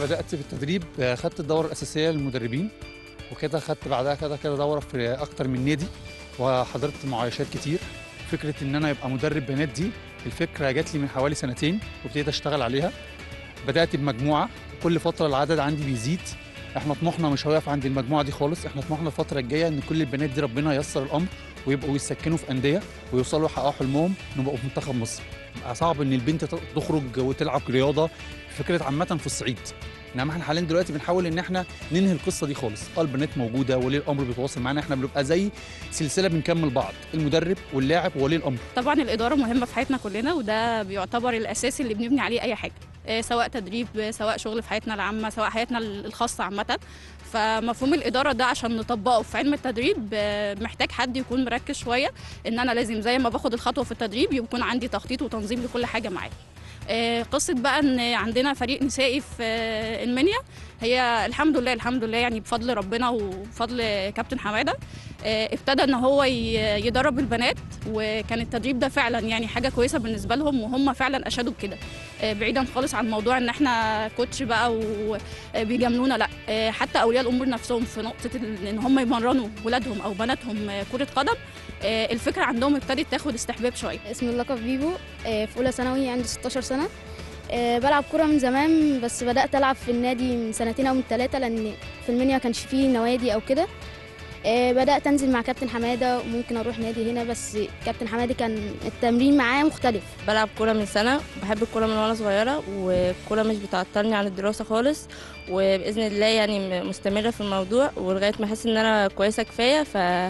بدات في التدريب آه، خدت الدوره الاساسيه للمدربين وكده خدت بعدها كده كده دوره في اكتر من نادي وحضرت معايشات كتير فكره ان انا ابقى مدرب بنات دي الفكره جات لي من حوالي سنتين وابتديت اشتغل عليها بدات بمجموعه كل فتره العدد عندي بيزيد احنا طموحنا مش هيقف عند المجموعه دي خالص احنا طموحنا الفتره الجايه ان كل البنات دي ربنا ييسر الامر ويبقوا يسكنوا في انديه ويوصلوا يحققوا حلمهم انهم يبقوا في منتخب مصر بقى صعب ان البنت تخرج وتلعب رياضه فكره عامه في الصعيد انما احنا حاليا دلوقتي بنحاول ان احنا ننهي القصه دي خالص اه البنات موجوده ولي الامر بيتواصل معانا احنا بنبقى زي سلسله بنكمل بعض المدرب واللاعب وولي الامر طبعا الإدارة مهمة في حياتنا كلنا وده بيعتبر الأساس اللي بنبني عليه أي حاجة آه، سواء تدريب آه، سواء شغل في حياتنا العامة سواء حياتنا الخاصة عامة فمفهوم الإدارة ده عشان نطبقه في علم التدريب آه، محتاج حد يكون مركز شوية إن أنا لازم زي ما باخد الخطوة في التدريب يكون عندي تخطيط وتنظيم لكل حاجة معايا آه، قصة بقى إن عندنا فريق نسائي في آه، المنيا هي الحمد لله الحمد لله يعني بفضل ربنا وفضل كابتن حماده آه، ابتدى ان هو ي- يدرب البنات وكان التدريب ده فعلا يعني حاجه كويسه بالنسبه لهم وهم فعلا اشادوا بكده آه، بعيدا خالص عن موضوع ان احنا كوتش بقى وبيجاملونا لا آه، حتى اولياء الامور نفسهم في نقطه ال- ان هم يمرنوا ولادهم او بناتهم آه، كره قدم آه، الفكره عندهم ابتدت تاخد استحباب شويه اسم اللقب بيبو آه، في اولى ثانوي عندي 16 سنه آه، بلعب كوره من زمان بس بدات العب في النادي من سنتين او من ثلاثه لان في المنيا كانش فيه نوادي او كده آه، بدات انزل مع كابتن حماده وممكن اروح نادي هنا بس كابتن حماده كان التمرين معاه مختلف بلعب كورة من سنة بحب الكورة من وأنا صغيرة والكورة مش بتعطلني عن الدراسة خالص وبإذن الله يعني م- مستمرة في الموضوع ولغاية ما أحس إن أنا كويسة كفاية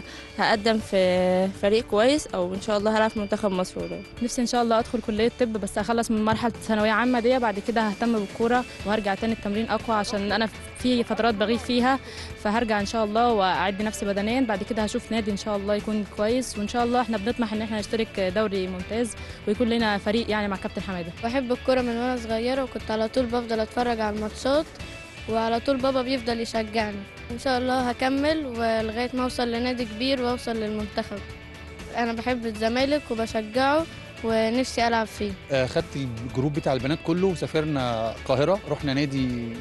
فهقدم في فريق كويس أو إن شاء الله هلعب في منتخب مصر قريب نفسي ان شاء الله ادخل كليه طب بس اخلص من مرحله ثانويه عامه دي بعد كده ههتم بالكوره وهرجع تاني التمرين اقوى عشان انا في فترات بغيب فيها فهرجع ان شاء الله واعد نفسي بدنيا بعد كده هشوف نادي ان شاء الله يكون كويس وان شاء الله احنا بنطمح ان احنا نشترك دوري ممتاز ويكون لنا فريق يعني مع كابتن حماده بحب الكوره من وانا صغيره وكنت على طول بفضل اتفرج على الماتشات وعلى طول بابا بيفضل يشجعني ان شاء الله هكمل ولغايه ما اوصل لنادي كبير واوصل للمنتخب انا بحب الزمالك وبشجعه ونفسي العب فيه آه، خدت الجروب بتاع البنات كله وسافرنا القاهره رحنا نادي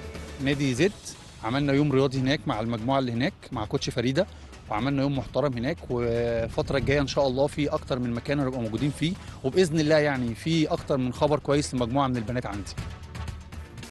نادي زد عملنا يوم رياضي هناك مع المجموعه اللي هناك مع كوتش فريده وعملنا يوم محترم هناك والفتره الجايه ان شاء الله في اكتر من مكان هنبقى موجودين فيه وباذن الله يعني في اكتر من خبر كويس لمجموعه من البنات عندي